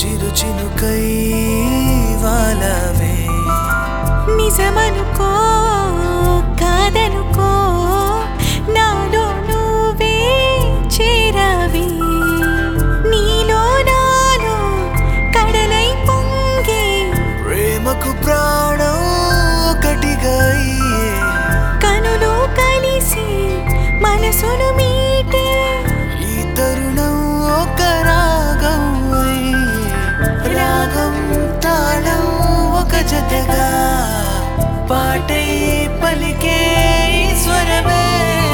చిరు చినుకై వాలవే నిజమనుకో కాదనుకో నాలో నువ్వే చేరావి నీలో నాలో కడలై పొంగే ప్రేమకు ప్రాణం ఒకటిగా అయ్యే కనులు కలిసి మనసును మీటే ఈ తరుణం ఒక రాగం అయ్యే రాగం తాళం ఒక జతగా పాటై పలికే ఈ స్వరమే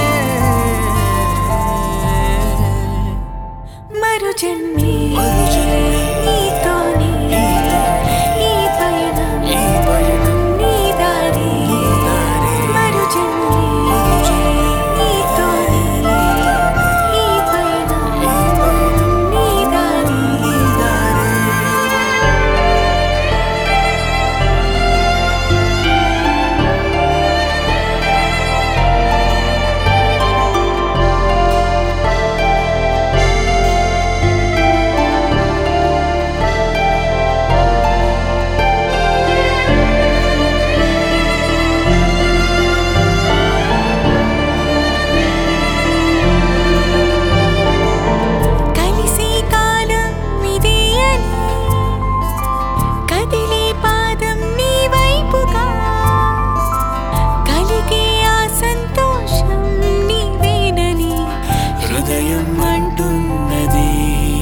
మరు జన్మే మరు జన్మే నీతోనే ఈ పయనం ఈ పయనం నీ దారి దారి మరు జన్మే మరు జన్మే నీతోనే ఈ పయనం ఈ పయనం నీ దారి ఈ దారి కలిసే కాలం ఇదే అని కదిలే పాదం నీ వైపుగా కలిగే ఆ సంతోషం నీవేనని హృదయం అంటున్నది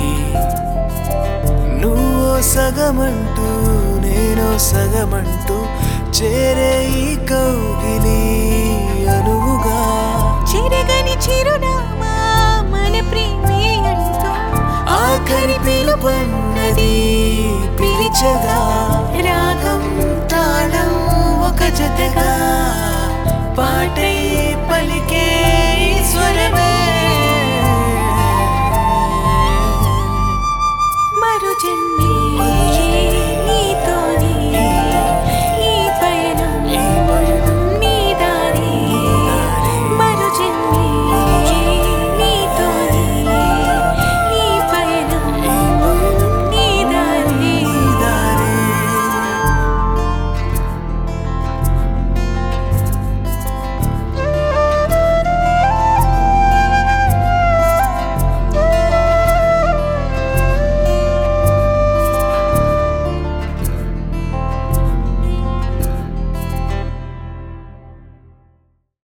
నువ్వో సగమంటూ నేనో సగమంటూ చేరే ఈ కౌగిలి అనువుగా చిరగని చిరునామా మన ప్రేమే అంటూ ఆఖరి పిలుపన్నది పిలిచగా రాగం తాళం ఒక జతగా పాటై పలికే ఈ స్వరమే